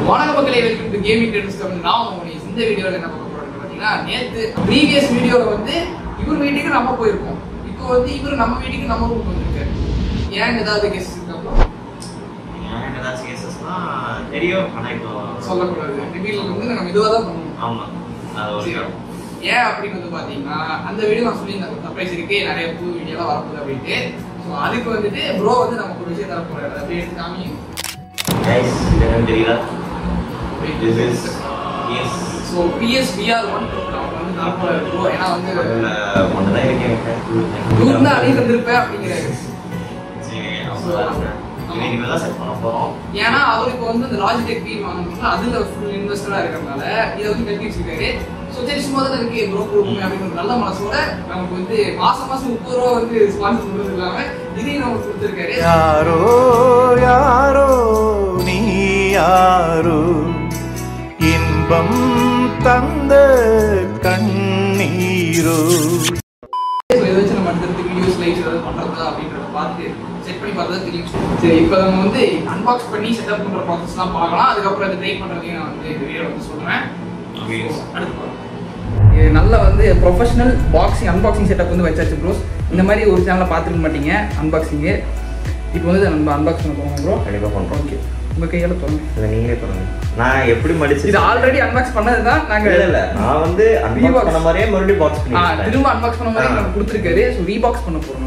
வணக்க மக்களே welcome to gaming trends Tamil நான் உங்க மணிஷ். இந்த வீடியோல என்ன பார்க்க போறோம்னு பார்த்தீங்கன்னா நேத்து ப்ரீவியஸ் வீடியோல வந்து இவர் வீட்டுக்கு நம்ம போயிருக்கோம் இப்போ வந்து இவர் நம்ம வீட்டுக்கு நம்ம ரூம் வந்திருக்காரு ஏன் ஏதாவது கெஸ்ட் இருக்கா எனக்கு ஏதாச்சும் கேசஸ்னா தெரியும் ஆனா இப்போ சொல்லக்கூடாது ரிவீல் வந்து நம்ம இதுவாக தான் பண்ணுவோம் ஆமா அது ஒரு சரி. ஏன் அப்படின்னு வந்து பாத்தீங்கன்னா அந்த வீடியோ நான் சொல்லியிருந்தேன் சர்ப்ரைஸ் இருக்கு நிறைய புது வீடியோலாம் வரப்போகுது அப்படின்ட்டு ஸோ அதுக்கு வந்துட்டு ப்ரோ வந்து நமக்கு ஒரு விஷயம் தர போறாரு அதை அப்படியே எடுத்து காமி கைஸ் இது என்னன்னு தெரியல this is yes so PS VR one நமக்கு வந்து தர போறாரு ப்ரோ ஏன்னா வந்து அதுல ஒன்று தான் இருக்கேன் நூறு தான் அடி வந்திருப்பேன் அப்படிங்கிறாரு சரி அவ்வளோதான் இது இனிமேல் தான் செட் பண்ண போகிறோம் ஏன்னா அவர் இப்போ வந்து அந்த லாஜிடெக் வீல் வாங்கணும்னா அதுல ஃபுல் இன்வெஸ்டரா இருக்கிறதுனால இதை வந்து கட்டி வச்சிருக்காரு ஸோ சரி சும்மா தான் இருக்கு ப்ரோ கொடுக்குமே அப்படின்னு ஒரு நல்ல மனசோட நமக்கு வந்து மாசம் மாசம் முப்பது ரூபா வந்து ஸ்பான்சர் பண்றது இல்லாம இதையும் நமக்கு கொடுத்துருக்காரு யாரோ யாரோ நீ யாரோ இன்பம் தந்த கண்ணீரோ So, இதை வச்சு நம்ம அடுத்தடுத்து வீடியோஸ் லைவ்ஸ் ஏதாவது பண்றதா அப்படின்றத பார்த்து செட் பண்ணி பார்த்தா தெரியும் சரி இப்போ நம்ம வந்து அன்பாக்ஸ் பண்ணி செட்டப் பண்ற ப்ராசஸ்லாம் பார்க்கலாம் அதுக்கப்புறம் அதை ட்ரை பண்றதையும் நான் வந்து இந்த வீடியோ வந்து சொல்றேன் Yes. அடுத்து பார்க்கலாம். இது நல்ல வந்து ப்ரொஃபஷனல் பாக்ஸிங் அன்பாக்சிங் செட்டப் வந்து வச்சாச்சு ப்ரோஸ் இந்த மாதிரி ஒரு சேனலை பார்த்துருக்க மாட்டீங்க அன்பாக்சிங்கு இப்போ வந்து இதை நம்ம அன்பாக்ஸ் பண்ண போகிறோம் ப்ரோ கண்டிப்பாக பண்ணுறோம் ஓகே உங்கள் கையால் சொல்லுங்க இதை நீங்களே பண்ணுங்க நான் எப்படி மடிச்சு இது ஆல்ரெடி அன்பாக்ஸ் பண்ணது தான் இல்ல நாங்கள் இல்ல நான் வந்து Rebox. அன்பாக்ஸ் பண்ண மாதிரியே மறுபடியும் பாக்ஸ் ஆ, பண்ணி திரும்ப அன்பாக்ஸ் பண்ண மாதிரி ஆ. நமக்கு கொடுத்துருக்காரு ஸோ ரீபாக்ஸ் பண்ண போகிறோம்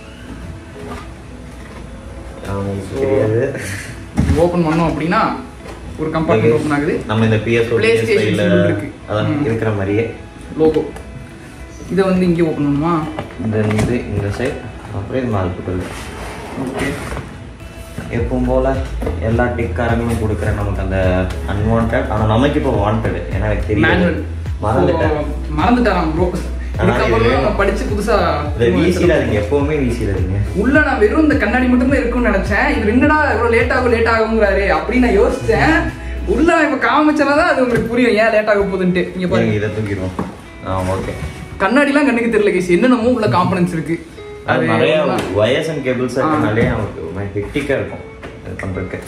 அவங்களுக்கு தெரியாது ஓப்பன் பண்ணோம் அப்படின்னா ஒரு கம்பார்ட்மெண்ட் ஓப்பன் ஆகுது நம்ம இந்த பிஎஸ் PlayStation பிஎஸ் symbol இருக்கு. அதான் ம். இருக்கிற மாதிரியே லோகோ இதை வந்து இங்கே ஓப்பன் பண்ணுமா இந்த இது இந்த சைட் அப்புறம் இது மேலே போட்டுருது ஓகே எப்பவும் போல எல்லா டிக்காரங்களும் கொடுக்குற நமக்கு அந்த அன்வான்ட் ஆனால் நமக்கு இப்போ வாண்டட் ஏன்னா எனக்கு தெரியாது மேனுவல் மறந்துட்டேன் மறந்துட்டாராம் ப்ரோ ஆனா இதுக்கப்புறம் இது- நான் படிச்சு புதுசா இதை வீசிடாதீங்க எப்பவுமே வீசிடாதீங்க உள்ள நான் வெறும் இந்த கண்ணாடி மட்டும் தான் இருக்கும்னு நினைச்சேன் இது என்னடா இவ்வளவு லேட் ஆகும் லேட் ஆகுங்கிறாரு அப்படின்னு நான் யோசிச்சேன் உள்ள இப்ப காமிச்சனாதான் அது உங்களுக்கு புரியும் ஏன் லேட் ஆக போகுதுன்ட்டு இங்க நீங்க பாருங்க இதை தூக்கிடுவோம் ஆ ஓகே கண்ணாடிலாம் கண்ணுக்கு தெரியல கேஸ் என்னென்னமோ உள்ள காம்பனன்ஸ் இருக்கு அது நிறைய ஒண்ணா- வயர்ஸ் அண்ட் கேபிள்ஸ் ஆ. இருக்கனாலே நமக்கு ஹெக்டிக்காக இருக்கும் இது பண்ணுறதுக்கு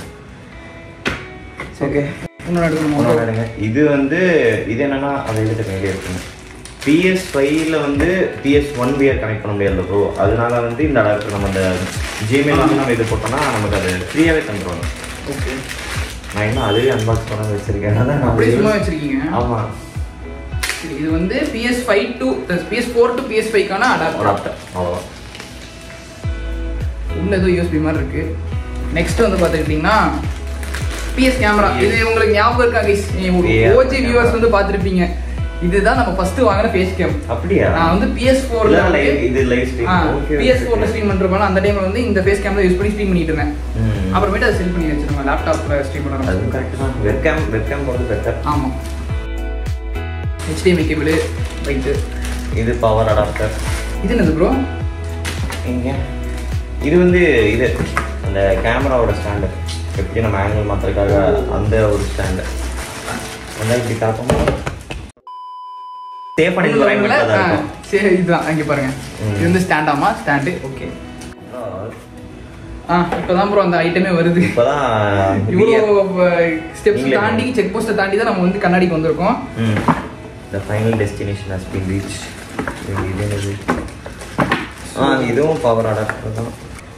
ஓகே இன்னொரு எடுக்கணுமா ஒண்ணு எடுங்க. இது வந்து இது என்னன்னா அதை எழுதிட்டு வெளியே இருக்குங்க பிஎஸ் ஃபைவ்ல வந்து பிஎஸ் ஒன் வியர் கனெக்ட் பண்ண முடியாது ப்ரோ அதனால வந்து இந்த அடாப்டர் நம்ம இந்த ஜிமெயில் வந்து நம்ம இது போட்டோம்னா நமக்கு அது ஃப்ரீயாகவே தந்துருவாங்க ஓகே நான் இன்னும் அதுவே அன்பாக்ஸ் பண்ண வச்சிருக்கேன் அதான் நான் அப்படியே சும்மா use- வச்சிருக்கீங்க ஆமா சரி, இது வந்து PS five to PS four to PS ஃபைவ்க்கான ஒரு அடாப்டர் ஆப்டர் அவ்வளோதான் உள்ள ஏதோ யூஎஸ்பி மாதிரி இருக்கு நெக்ஸ்ட் வந்து பார்த்துக்கிட்டிங்கன்னா பிஎஸ் கேமரா இது உங்களுக்கு ஞாபகம் இருக்கா கைஸ் Yeah. ஓஜி வியூவர்ஸ் வந்து பார்த்துருப்பீங்க இதுதான் நம்ம ஃபர்ஸ்ட் வாங்கின ஃபேஸ் கேம் அப்படியா நான் வந்து பிஎஸ் ஃபோர்ல இல்ல, live- இது லைவ் ஸ்ட்ரீம் பிஎஸ் ஃபோர்ல ஸ்ட்ரீம் பண்றப்ப அந்த டைம்ல வந்து இந்த ஃபேஸ் கேமரா யூஸ் பண்ணி ஸ்ட்ரீம் பண்ணிட்டு இருந்தேன் அப்புறமேட்டு அதை செல் பண்ணி வச்சிருந்தேன் லேப்டாப்ல ஸ்ட்ரீம் பண்ண அதுவும் கரெக்ட் தான் வெப்கேம் வெப்கேம் போகிறது பெட்டர் ஆமா ஹெச்டிஎம்ஐ கேபிள் ரைட்டு இது பவர் அடாப்டர் இது என்னது ப்ரோ இங்க இது வந்து இது அந்த கேமராவோட ஸ்டாண்டு எப்படி நம்ம ஆங்கிள் மாத்துறதுக்காக அந்த ஒரு ஸ்டாண்டு வந்து இப்படி காப்போம் சேவ் பண்ணி ஆ, சரி இதுதான் இங்க பாருங்க ம். இது வந்து ஸ்டாண்டாமா ஸ்டாண்டு ஓகே ஆ இப்போதான் ப்ரோ அந்த ஐட்டமே வருது இப்போதான் இவ்வளோ ஸ்டெப்ஸ் நீங்களே தாண்டி செக் போஸ்ட்டை தாண்டி தான் நம்ம வந்து கண்ணாடிக்கு வந்திருக்கோம் the final destination has been reach இது என்னது ஆ இதுவும் பவர் அடாப்டர் தான்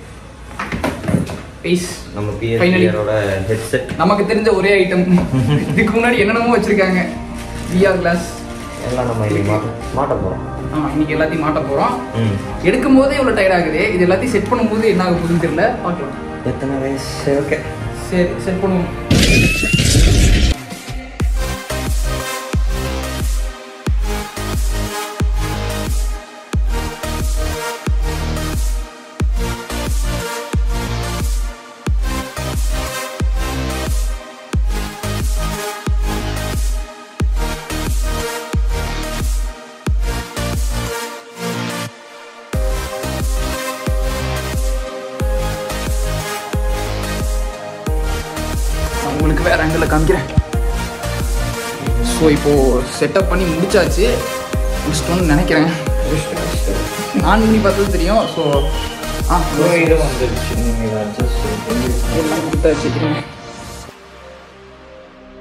பேஸ் நம்ம Finally. பிஎஸ்பிஆரோட ஹெட்செட் நமக்கு தெரிஞ்ச ஒரே ஐட்டம் இதுக்கு முன்னாடி என்னென்னமோ வச்சிருக்காங்க விஆர் கிளாஸ் எல்லாம் நம்ம இன்னைக்கு மாட்ட மாட்ட போகிறோம் ஆ இன்னைக்கு எல்லாத்தையும் மாட்ட போறோம் ம் எடுக்கும் போதே இவ்வளோ டயர்ட் ஆகுது இது எல்லாத்தையும் செட் பண்ணும்போது என்ன ஆக போகுதுன்னு தெரியல பார்க்கலாம் எத்தனை வயசு ஓகே சரி செட் பண்ணுவோம் நான் உங்களுக்கு வேற ஆங்கிளில் காமிக்கிறேன் ஸோ இப்போ செட்டப் பண்ணி முடிச்சாச்சு முடிச்சிட்டோன்னு நினைக்கிறேன் ஆன் பண்ணி பார்த்தது தெரியும் ஸோ ஆ இது வந்துருச்சு நீங்கள் அட்ஜஸ்ட் எல்லாம் கொடுத்தாச்சு இருங்க.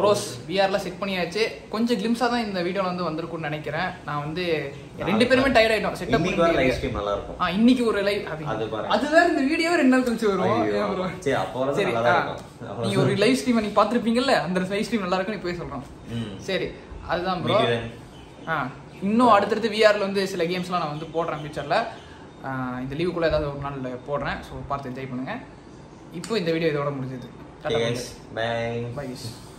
ப்ரோஸ் விஆர்ல செட் பண்ணியாச்சு கொஞ்சம் கிளிம்ஸாக தான் இந்த வீடியோல வந்து வந்திருக்கும்னு நினைக்கிறேன் நான் வந்து ரெண்டு பேருமே டயர்ட் ஆயிட்டோம் செட்டப் இன்னைக்கு வர லைவ் ஸ்ட்ரீம் நல்லா இருக்கும் ஆ இன்னைக்கு ஒரு லைவ் அது பாருங்க. அது வேற இந்த வீடியோ ரெண்டு நாள் கழிச்சு வரும் ஐயோ. ஏன் bro? சரி, அப்போ வரது சரி நல்லா ஆ. தான் இருக்கும். அவ்வளவுதான். நீங்க ஒரு லைவ் ஸ்ட்ரீம் நீங்க பாத்திருப்பீங்கல்ல அந்த லைவ் ஸ்ட்ரீம் நல்லா இருக்குன்னு இப்போயே சொல்றோம் ம். சரி அதுதான் ப்ரோ Video then. ஆ இன்னும் அடுத்தடுத்து விஆர்ல வந்து சில கேம்ஸ்லாம் நான் வந்து போடுறேன் ஃபியூச்சர்ல இந்த லீவுக்குள்ள ஏதாவது ஒரு நாள் போடுறேன் ஸோ பார்த்து என்ஜாய் பண்ணுங்க இப்போ இந்த வீடியோ இதோட முடிஞ்சது Okay, guys. Bye. பை